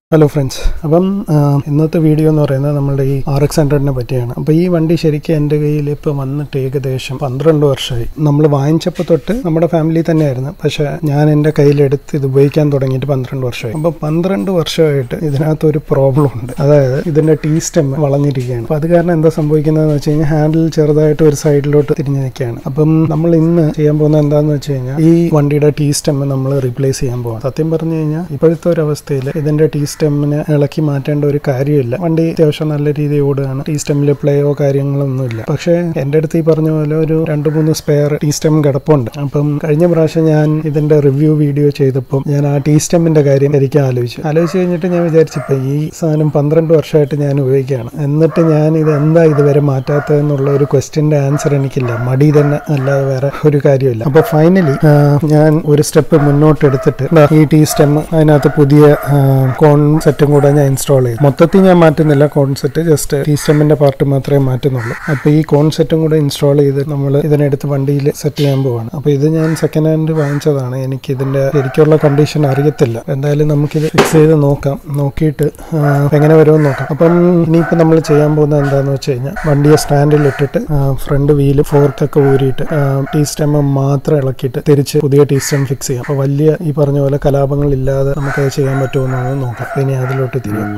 hello friends അപ്പം ആ, ഇന്നത്തെ വീഡിയോ എന്ന് പറയുന്നത് നമ്മുടെ ഈ ആർ എക്സ് ഹൺഡ്രഡിനെ പറ്റിയാണ് അപ്പോൾ ഈ വണ്ടി ശരിക്കും എൻ്റെ കയ്യിൽ ഇപ്പോൾ വന്നിട്ട് ഏകദേശം പന്ത്രണ്ട് വർഷമായി നമ്മൾ വാങ്ങിച്ചപ്പോൾ തൊട്ട് നമ്മുടെ ഫാമിലി തന്നെയായിരുന്നു പക്ഷേ ഞാൻ എൻ്റെ കയ്യിലെടുത്ത് ഇത് ഉപയോഗിക്കാൻ തുടങ്ങിയിട്ട് പന്ത്രണ്ട് വർഷമായി അപ്പോൾ പന്ത്രണ്ട് വർഷമായിട്ട് ഇതിനകത്ത് ഒരു പ്രോബ്ലം ഉണ്ട് അതായത് ഇതിൻ്റെ ടീ സ്റ്റെം വളഞ്ഞിരിക്കുകയാണ് അപ്പോൾ അത് കാരണം എന്താ സംഭവിക്കുന്നതെന്ന് വെച്ച് കഴിഞ്ഞാൽ ഹാൻഡിൽ ചെറുതായിട്ട് ഒരു സൈഡിലോട്ട് തിരിഞ്ഞ് നിൽക്കുകയാണ് അപ്പം നമ്മൾ ഇന്ന് ചെയ്യാൻ പോകുന്നത് എന്താണെന്ന് വെച്ച് കഴിഞ്ഞാൽ ഈ വണ്ടിയുടെ ടീ സ്റ്റെം നമ്മൾ റീപ്ലേസ് ചെയ്യാൻ പോകാം സത്യം പറഞ്ഞു കഴിഞ്ഞാൽ ഇപ്പോഴത്തെ ഒരു അവസ്ഥയിൽ ഇതിന്റെ ടീ സ്റ്റെമ്മിനെ ഇളക്കി മാറ്റേണ്ട ഒരു കാര്യമില്ല വണ്ടി അത്യാവശ്യം നല്ല രീതിയിൽ ഓടുകയാണ് ടീ സ്റ്റെമ്മിൽ പ്ലേയോ കാര്യങ്ങളൊന്നുമില്ല പക്ഷേ എൻ്റെ അടുത്ത് ഈ പറഞ്ഞ പോലെ ഒരു രണ്ട് മൂന്ന് സ്പെയർ ടീ സ്റ്റെം കിടപ്പുണ്ട് അപ്പം കഴിഞ്ഞ പ്രാവശ്യം ഞാൻ ഇതിന്റെ റിവ്യൂ വീഡിയോ ചെയ്തപ്പോൾ ഞാൻ ആ ടീ സ്റ്റെമ്മിന്റെ കാര്യം ശരിക്കും ആലോചിച്ചു ആലോചിച്ച് കഴിഞ്ഞിട്ട് ഞാൻ വിചാരിച്ചിപ്പോൾ ഈ സാധനം പന്ത്രണ്ട് വർഷമായിട്ട് ഞാൻ ഉപയോഗിക്കുകയാണ് എന്നിട്ട് ഞാൻ ഇത് എന്താ ഇതുവരെ മാറ്റാത്തതെന്നുള്ള ഒരു ക്വസ്റ്റ്യൻ്റെ ആൻസർ എനിക്കില്ല മടി തന്നെ അല്ലാതെ വേറെ ഒരു കാര്യമില്ല അപ്പോൾ ഫൈനലി ഞാൻ ഒരു സ്റ്റെപ്പ് മുന്നോട്ട് എടുത്തിട്ട് ദാ ഈ ടീ സ്റ്റെം അതിനകത്ത് പുതിയ കോൺ സെറ്റും കൂടെ ഞാൻ ഇൻസ്റ്റാൾ ചെയ്തു മൊത്തത്തിൽ ഞാൻ മാറ്റുന്നില്ല കോൺ സെറ്റ് ജസ്റ്റ് ടീ സ്റ്റെമ്മിന്റെ പാർട്ട് മാത്രമേ മാറ്റുന്നുള്ളൂ അപ്പോൾ ഈ കോൺ സെറ്റും കൂടെ ഇൻസ്റ്റാൾ ചെയ്ത് നമ്മൾ ഇതിനെടുത്ത് വണ്ടിയിൽ സെറ്റ് ചെയ്യാൻ പോവാണ് അപ്പോൾ ഇത് ഞാൻ സെക്കൻഡ് ഹാൻഡ് വാങ്ങിച്ചതാണ് എനിക്ക് ഇതിന്റെ ശരിക്കുള്ള കണ്ടീഷൻ അറിയത്തില്ല എന്തായാലും നമുക്കിത് ഫിക്സ് ചെയ്ത് നോക്കാം നോക്കിയിട്ട് ആ, എങ്ങനെ വരുമെന്ന് നോക്കാം അപ്പം ഇനിയിപ്പോൾ നമ്മൾ ചെയ്യാൻ പോകുന്നത് എന്താണെന്ന് വെച്ച് കഴിഞ്ഞാൽ വണ്ടിയെ സ്റ്റാൻഡിൽ ഇട്ടിട്ട് ഫ്രണ്ട് വീല് ഫോർക്കൊക്കെ ഊരിയിട്ട് ടീ സ്റ്റെം മാത്രം ഇളക്കിയിട്ട് തിരിച്ച് പുതിയ ടീ സ്റ്റെം ഫിക്സ് ചെയ്യാം അപ്പോൾ വലിയ ഈ പറഞ്ഞ പോലെ കലാപങ്ങളില്ലാതെ നമുക്കത് ചെയ്യാൻ പറ്റുമോ എന്നൊന്ന് നോക്കാം അപ്പോൾ ഇനി അതിലോട്ട് തിരിയാം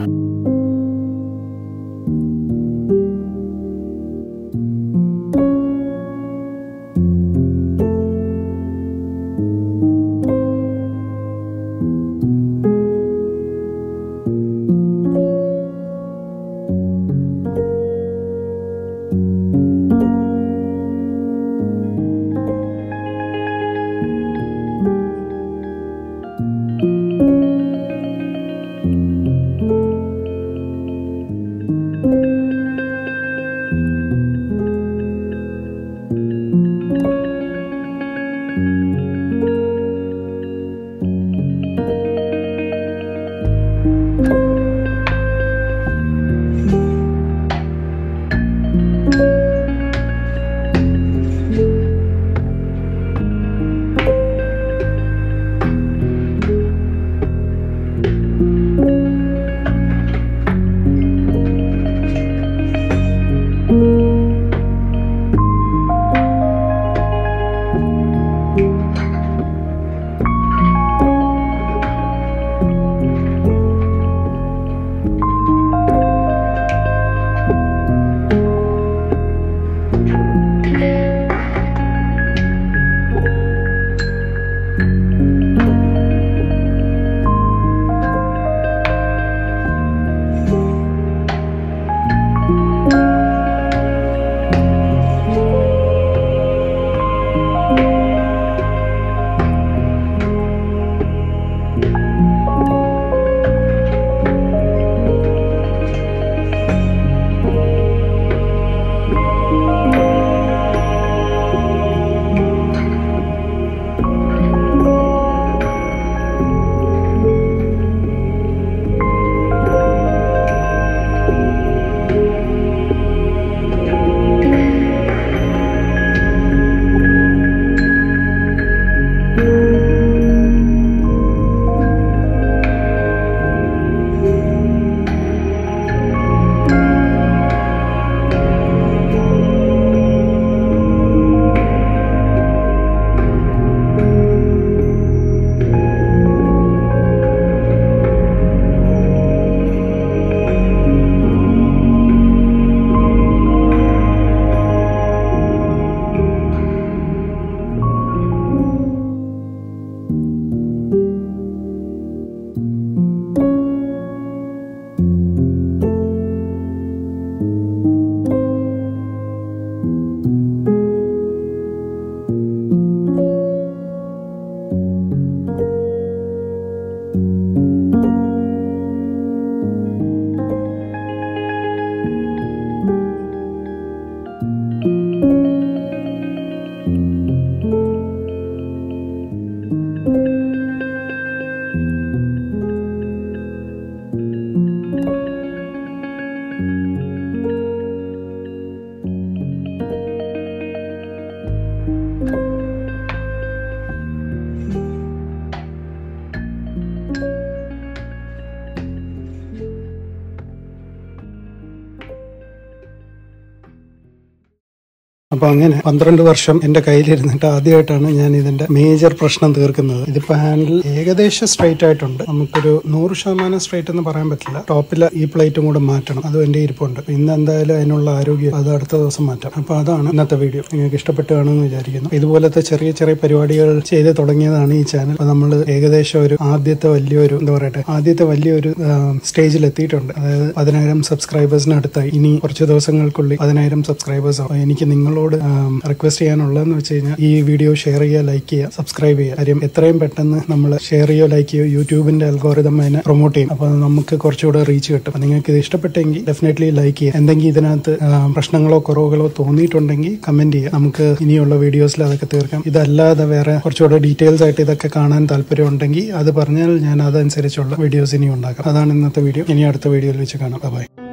അപ്പൊ അങ്ങനെ പന്ത്രണ്ട് വർഷം എന്റെ കയ്യിലിരുന്നിട്ട് ആദ്യമായിട്ടാണ് ഞാൻ ഇതിന്റെ മേജർ പ്രശ്നം തീർക്കുന്നത് ഇതിപ്പോ ഹാൻഡിൽ ഏകദേശം സ്ട്രൈറ്റ് ആയിട്ടുണ്ട് നമുക്കൊരു നൂറ് ശതമാനം സ്ട്രൈറ്റ് എന്ന് പറയാൻ പറ്റില്ല ടോപ്പിലെ ഈ പ്ലേറ്റും കൂടെ മാറ്റണം അതും എന്റെ ഇരിപ്പുണ്ട് അപ്പൊ ഇന്ന് എന്തായാലും അതിനുള്ള ആരോഗ്യം അത് അടുത്ത ദിവസം മാറ്റാം അപ്പൊ അതാണ് ഇന്നത്തെ വീഡിയോ നിങ്ങൾക്ക് ഇഷ്ടപ്പെട്ടു കാണുമെന്ന് വിചാരിക്കുന്നു ഇതുപോലത്തെ ചെറിയ ചെറിയ പരിപാടികൾ ചെയ്ത് തുടങ്ങിയതാണ് ഈ ചാനൽ അപ്പൊ നമ്മൾ ഏകദേശം ഒരു ആദ്യത്തെ വലിയൊരു എന്താ പറയട്ടെ ആദ്യത്തെ വലിയൊരു സ്റ്റേജിൽ എത്തിയിട്ടുണ്ട് അതായത് പതിനായിരം സബ്സ്ക്രൈബേഴ്സിന് അടുത്തായി ഇനി കുറച്ച് ദിവസങ്ങൾക്കുള്ളിൽ പതിനായിരം സബ്സ്ക്രൈബേഴ്സ് ആവും എനിക്ക് നിങ്ങളോട് റിക്വസ്റ്റ് ചെയ്യാനുള്ളതെന്ന് വെച്ച് കഴിഞ്ഞാൽ ഈ വീഡിയോ ഷെയർ ചെയ്യുക ലൈക്ക് ചെയ്യുക സബ്സ്ക്രൈബ് ചെയ്യുക കാര്യം എത്രയും പെട്ടെന്ന് നമ്മൾ ഷെയർ ചെയ്യുകയോ ലൈക്ക് ചെയ്യുകയോ യൂട്യൂബിന്റെ അൽഗോറിതം അതിനെ പ്രൊമോട്ട് ചെയ്യും അപ്പോൾ നമുക്ക് കുറച്ചുകൂടെ റീച്ച് കിട്ടും അപ്പോൾ നിങ്ങൾക്ക് ഇത് ഇഷ്ടപ്പെട്ടെങ്കിൽ ഡെഫിനറ്റ്ലി ലൈക്ക് ചെയ്യുക എന്തെങ്കിലും ഇതിനകത്ത് ആ, പ്രശ്നങ്ങളോ കുറവുകളോ തോന്നിയിട്ടുണ്ടെങ്കിൽ കമന്റ് ചെയ്യുക നമുക്ക് ഇനിയുള്ള വീഡിയോസിൽ അതൊക്കെ തീർക്കാം ഇതല്ലാതെ വേറെ കുറച്ചുകൂടെ ഡീറ്റെയിൽസ് ആയിട്ട് ഇതൊക്കെ കാണാൻ താല്പര്യം ഉണ്ടെങ്കിൽ അത് പറഞ്ഞാൽ ഞാൻ അതനുസരിച്ചുള്ള വീഡിയോസ് ഇനി ഉണ്ടാക്കാം അതാണ് ഇന്നത്തെ വീഡിയോ ഇനി അടുത്ത വീഡിയോയിൽ വെച്ച് കാണാം ബൈ